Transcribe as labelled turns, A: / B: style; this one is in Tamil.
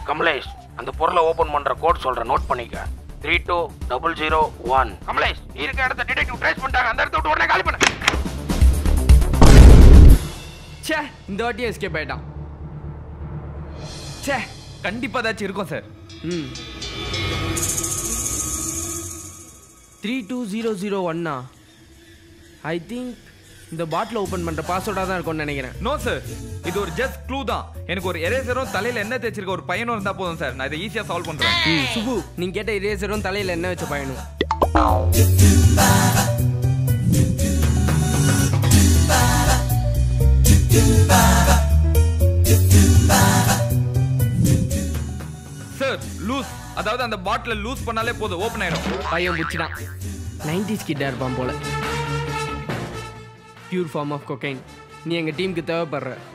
A: கமலேஷ் அந்த பொருளை ஓபன் பண்ற கோட் சொல்றேன் நோட் பண்ணிக்க three two double zero one Kamlesh நீ இருக்க இடத்த டிடெக்டிவ் ட்ரேஸ் பண்ணிட்டாங்க அந்த இடத்த விட்டு உடனே காலி பண்ணு
B: ச்சே இந்த வாட்டியும் எஸ்கேப் ஆயிட்டான்
C: ச்சே கண்டிப்பா ஏதாச்சும் இருக்கும் சார்
B: ம் த்ரீ டூ ஜீரோ ஜீரோ ஒன்னா ஐ திங்க் இந்த பாட்டில் ஓப்பன் பண்ணுற பாஸ்வேர்டாக தான் இருக்கும்னு நினைக்கிறேன்
C: நோ சார் இது ஒரு ஜஸ்ட் க்ளூ தான் எனக்கு ஒரு எரேசரும் தலையில என்ன தேய்ச்சிருக்க ஒரு பையனும் இருந்தா போதும் சார் நான் இதை ஈஸியா சால்வ் பண்றேன்
B: ம் சுபு நீங்கள் கேட்ட இரேசரும் தலையில் என்ன வச்ச பையனும்
C: சார் லூஸ் அதாவது அந்த பாட்டில லூஸ் பண்ணாலே போதும் ஓப்பன் ஆயிடும்
B: பையன் பிடிச்சிட்டான் நைன்டிஸ் கிட்ட இருப்பான் போல பியூர் ஃபார்ம் ஆஃப் கொக்கைன் நீ எங்கள் டீமுக்கு தேவைப்படுற